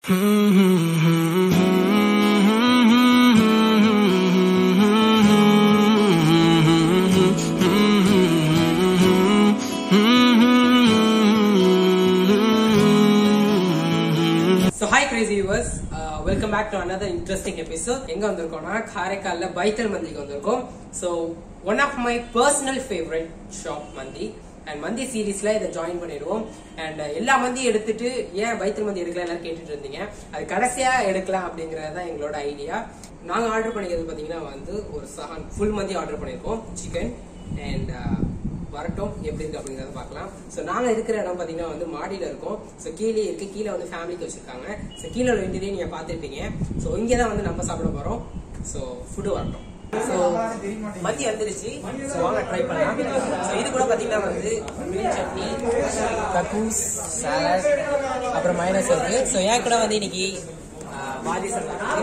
So hi crazy viewers welcome back to another interesting episode எங்க வந்திருக்கோம்னா காரைக்கால்ல பைத்தல் மந்திக்கு வந்திருக்கோம் so one of my personal favourite shop மந்தி அண்ட் மந்தி சீரீஸ்ல இதை ஜாயின் பண்ணிடுவோம் அண்ட் எல்லா மந்தியும் எடுத்துட்டு ஏன் பைத்தல் மந்தி எடுக்கல எல்லாரும் கேட்டுட்டு இருந்தீங்க அது கடைசியா எடுக்கலாம் அப்படிங்கறது தான் எங்களோட ஐடியா நாங்க ஆர்டர் பண்ணிக்கிறது பாத்தீங்கன்னா வந்து ஒரு சஹான் ஃபுல் மந்தி ஆர்டர் பண்ணியிருக்கோம் சிக்கன் அண்ட் வரட்டும் எப்படி இருக்கு அப்படிங்கறத பார்க்கலாம் ஸோ நாங்க இருக்கிற இடம் பாத்தீங்கன்னா வந்து மாடியில இருக்கோம் ஸோ கீழே இருக்கு கீழே வந்து ஃபேமிலிக்கு வச்சிருக்காங்க ஸோ கீழே உள்ள இன்டீரியர் நீங்க பார்த்துருப்பீங்க ஸோ இங்கே தான் வந்து நம்ம சாப்பிட போறோம் ஸோ ஃபுட்டு வரட்டும் ஸோ மந்தி வந்துருச்சு ஸோ வாங்க ட்ரை பண்ணலாம் ஸோ இது கூட பாத்தீங்கன்னா வந்து மீன் சட்னி கக்கூஸ் சாலட் அப்புறம் மைனஸ் இருக்கு ஸோ என் கூட வந்து இன்னைக்கு ஆஹ், பாதி சாலட்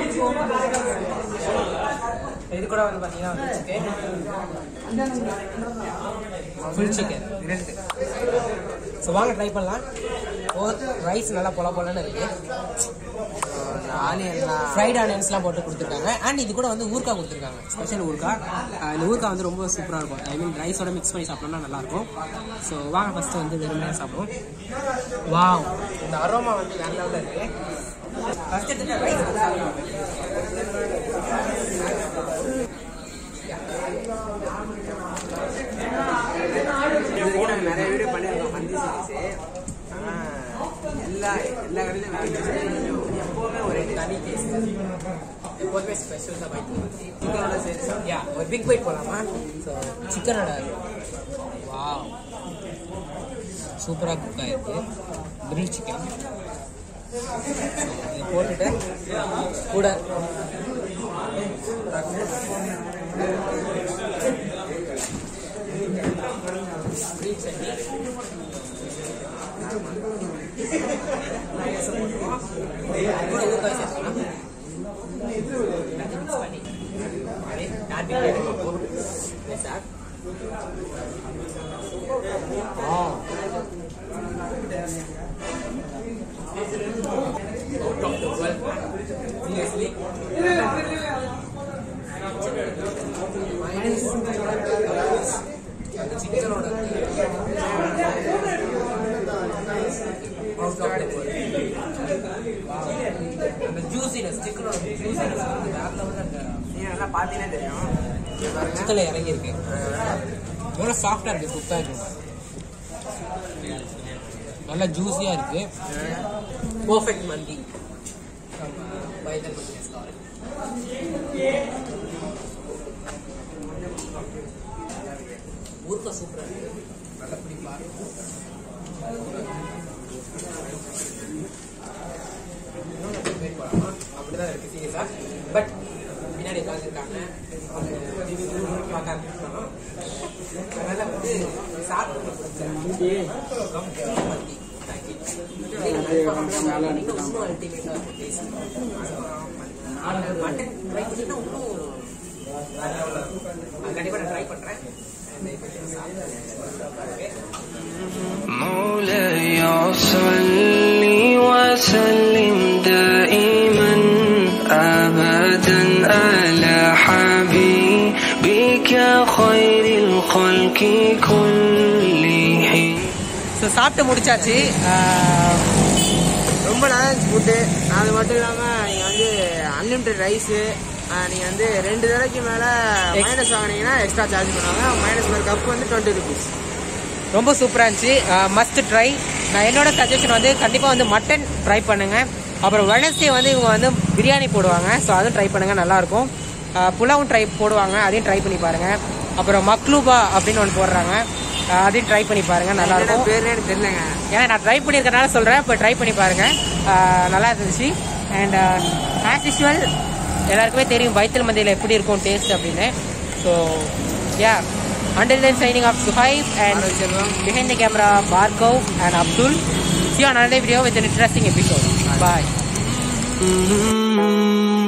இது கூட வந்து பாத்தீங்கன்னா வந்து சிக்கன் ஃபுல் சிக்கன் ரெண்டு ஸோ வாங்க ட்ரை பண்ணலாம் ஓ ரைஸ் நல்லா பொல பொலன்னு இருக்கு ஃப்ரைட் ஆனியன்ஸ்லாம் போட்டு கொடுத்துருக்காங்க அண்ட் இது கூட வந்து ஊர்க்கா கொடுத்துருக்காங்க ஸ்பெஷல் ஊர்க்கா அஹ் இந்த ஊர்க்கா வந்து ரொம்ப சூப்பராக இருக்கும் ஐ மீன் ரைஸோட மிக்ஸ் பண்ணி சாப்பிட்டோம்னா நல்லா இருக்கும் ஸோ வாங்க ஃபர்ஸ்ட் வந்து வெறுமையாக சாப்பிடுவோம் வாவ் இந்த அரோமா வந்து வேற லெவலில் இருக்கு ஃபர்ஸ்ட் எடுத்துட்டு ரைஸ் இதுவரைக்கும் நாங்கள் நிறைய வீடியோ பண்ணியிருக்கோம் மந்தி சீரிஸ் ஆனால் எல்லா எல்லா கடையிலும் எப்போவுமே ஒரே தனி டேஸ்ட் எப்போதுமே ஸ்பெஷல் தான் பைக் சிக்கனோட சேர்த்து யா ஒரு பிக் பைட் போலாமா ஸோ சிக்கனோட வா சூப்பராக குக் ஆயிருக்கு கிரில் சிக்கன் இதை போட்டுட்டு கூட கிரீன் சட்னி அது கூட ஊறுகாய் சேர்த்துக்கலாம் எல்லாத்தையும் mix பண்ணி அப்படியே நாட்டு பிரியாணி பார்ப்போம். Yes, sir. Ah. Out of the world. Seriously. Minus. அந்த சிக்கனோட Out of the world. அந்த ஜூசினஸ் சிக்கனோட ஜூசினஸ் வந்து வேற லெவலில் அந்த நீங்கள் நல்லா பார்த்தீங்கன்னா தெரியும் சிக்கன்ல இறங்கி இருக்கு எவ்வளோ சாஃப்டா இருக்கு குக்கா இருக்கு நல்லா ஜூஸியா இருக்கு பர்ஃபெக்ட் மந்தி பைதல் மந்தி ரெஸ்டாரண்ட் ஊர்க்க சூப்பரா இருக்கு நல்லா பிடிப்பா அப்படிதான் இருக்கு சீரியஸா பட் பின்னாடி உட்காந்துருக்காங்க அதனால வந்து சாப்பிட்டு மட்டன் ட்ரை பண்ணிட்டு இன்னும் கண்டிப்பா நான் ட்ரை பண்றேன் مولاي صل وسلم دائما ابدا على حبيبك خير الخلق كلهم ஸோ சாப்பிட்டு முடிச்சாச்சு ஆஹ், ரொம்ப நல்லா இருந்துச்சு ஃபுட்டு அது மட்டும் இல்லாமல் நீங்கள் வந்து அன்லிமிட்டட் ரைஸு நீங்கள் வந்து ரெண்டு தடவைக்கு மேலே மைனஸ் வாங்கினீங்கன்னா எக்ஸ்ட்ரா சார்ஜ் பண்ணுவாங்க மைனஸ் ஒரு கப் வந்து டுவெண்ட்டி ருபீஸ் ரொம்ப சூப்பராக இருந்துச்சு மஸ்ட் ட்ரை நான் என்னோட சஜஷன் வந்து கண்டிப்பாக வந்து மட்டன் ட்ரை பண்ணுங்க அப்புறம் வெனஸ்டே வந்து இவங்க வந்து பிரியாணி போடுவாங்க ஸோ அதுவும் ட்ரை பண்ணுங்க நல்லாயிருக்கும் புலாவும் ட்ரை போடுவாங்க அதையும் ட்ரை பண்ணி பாருங்க அப்புறம் மக்லூபா அப்படின்னு ஒன்று போடுறாங்க ஆஹ் அதையும் ட்ரை பண்ணி பாருங்க நல்லா இருக்கும் பேர்னே எனக்கு தெரியலங்க ஏன்னா நான் ட்ரை பண்ணியிருக்கனால சொல்கிறேன் இப்போ ட்ரை பண்ணி பாருங்க ஆஹ் நல்லா இருந்துச்சு அண்ட் ஆஸ் யூஷுவல் எல்லாருக்குமே தெரியும் பைத்தல் மந்தியில் எப்படி இருக்கும் டேஸ்ட் அப்படின்னு so ya under then signing off Suhaib and behind the camera Barkov and Abdul. See you on another video with an interesting episode. Bye. Mm-hmm.